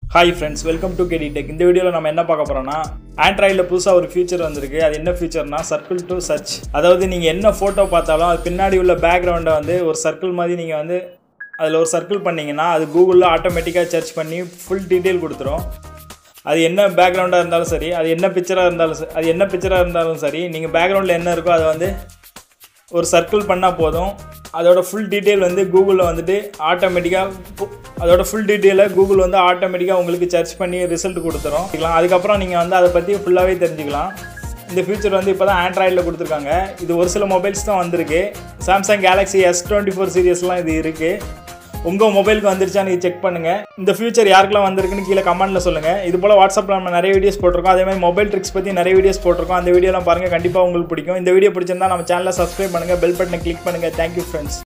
Hi friends welcome to Geddy Tech இந்த வீடியோவில் நம்ம என்ன பார்க்க போகிறோம்னா ஆண்ட்ராய்டில் புதுசாக ஒரு ஃபீச்சர் வந்திருக்கு அது என்ன ஃபீச்சர்னா சர்க்கிள் டு சர்ச் அதாவது நீங்கள் என்ன ஃபோட்டோ பார்த்தாலும் அது பின்னாடி உள்ள பேக்ரவுண்டை வந்து ஒரு சர்க்கிள் மாதிரி நீங்கள் வந்து அதில் ஒரு சர்க்கிள் பண்ணிங்கன்னா அது கூகுளில் ஆட்டோமேட்டிக்காக சர்ச் பண்ணி ஃபுல் டீட்டெயில் கொடுத்துரும் அது என்ன பேக்ரவுண்டாக இருந்தாலும் சரி அது என்ன பிக்சராக இருந்தாலும் சரி அது என்ன பிக்சராக இருந்தாலும் சரி நீங்கள் பேக்ரவுண்டில் என்ன இருக்கோ அதை வந்து ஒரு சர்க்கிள் பண்ணால் போதும் அதோட ஃபுல் டீட்டெயில் வந்து கூகுளில் வந்துட்டு ஆட்டோமேட்டிக்காக அதோட ஃபுல் டீட்டெயிலை கூகுள் வந்து ஆட்டோமேட்டிக்காக உங்களுக்கு சர்ச் பண்ணி ரிசல்ட் கொடுத்துரும் இதுக்கலாம். அதுக்கப்புறம் நீங்கள் வந்து அதை பற்றி ஃபுல்லாகவே தெரிஞ்சுக்கலாம் இந்த ஃபீச்சர் வந்து இப்போ தான் ஆண்ட்ராய்டில் கொடுத்துருக்காங்க இது ஒரு சில மொபைல்ஸ் தான் வந்திருக்கு Samsung Galaxy S twenty four சீரியஸ்லாம் இது இருக்குது உங்கள் மொபைலுக்கு வந்துருச்சா நீங்கள் செக் பண்ணுங்கள் இந்த ஃபியூச்சர் யாருக்கெல்லாம் வந்திருக்குன்னு கீழே கமெண்ட்டில் சொல்லுங்கள் இது போல் வாட்ஸ்அப்பில் நம்ம நிறைய வீடியோஸ் போட்டிருக்கோம் அதே மாதிரி மொபைல் ட்ரிக்ஸ் பற்றி நிறைய வீடியோஸ் போட்டிருக்கோம் அந்த வீடியோலாம் பாருங்கள் கண்டிப்பாக உங்களுக்கு பிடிக்கும் இந்த வீடியோ பிடிச்சிருந்தா நம்ம சேனலை சப்ஸ்கிரைப் பண்ணுங்கள் பெல் பட்டனை கிளிக் பண்ணுங்கள் தேங்க்யூ ஃப்ரெண்ட்ஸ்